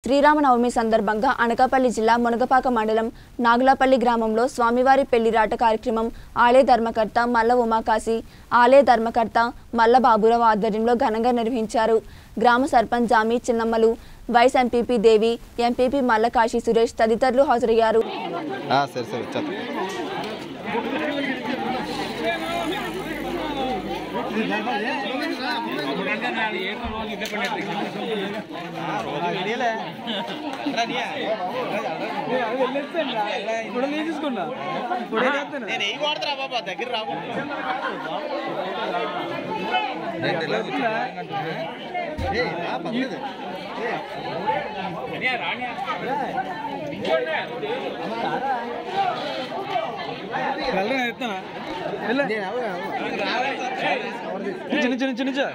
శ్రీరామనవమి సందర్భంగా అనకాపల్లి జిల్లా మునగపాక మండలం నాగులపల్లి గ్రామంలో స్వామివారి పెళ్లిరాట కార్యక్రమం ఆలయ ధర్మకర్త మల్ల ఉమాకాశి ఆలయ ధర్మకర్త మల్ల బాబురావు ఆధ్వర్యంలో ఘనంగా నిర్వహించారు గ్రామ sarpanch Jami Chinnammalu vice MPP Devi MPP Malla Kashi Suresh తదితరులు హాజరయ్యారు ఆ, సరే సరే చెత్త ఇప్పుడు నేను తీసుకున్నా ఇప్పుడు ఏం చేస్తున్నా? వెళ్ళరా ఎత్తానా వెళ్ళ చిన్న చిన్న చిన్న చిన్న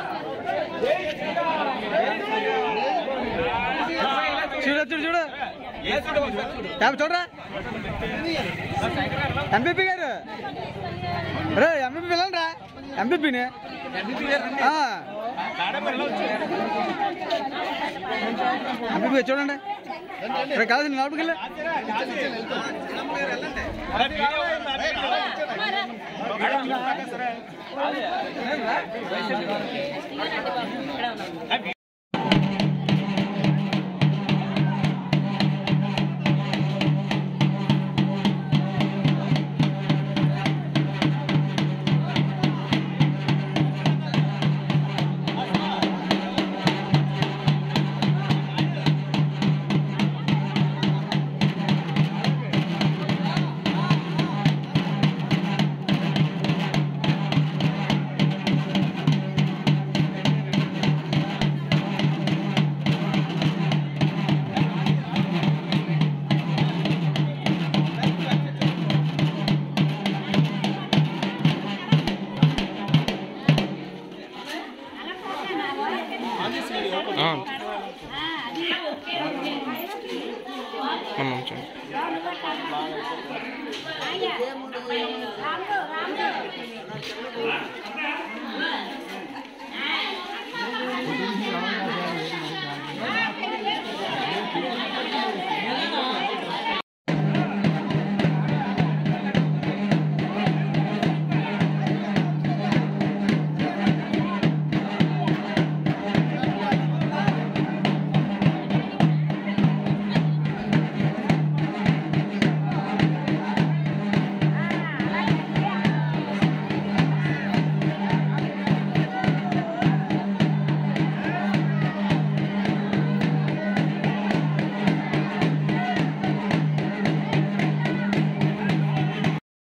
చూడ చూడు చూడు యాభై చూడరా ఎంపీపీ గారు రే ఎంపీపీ వెళ్ళండి రా ఎంపీపీని ఎంపీపీ చూడండి రే కాదు నేను లోపలికి వెళ్ళా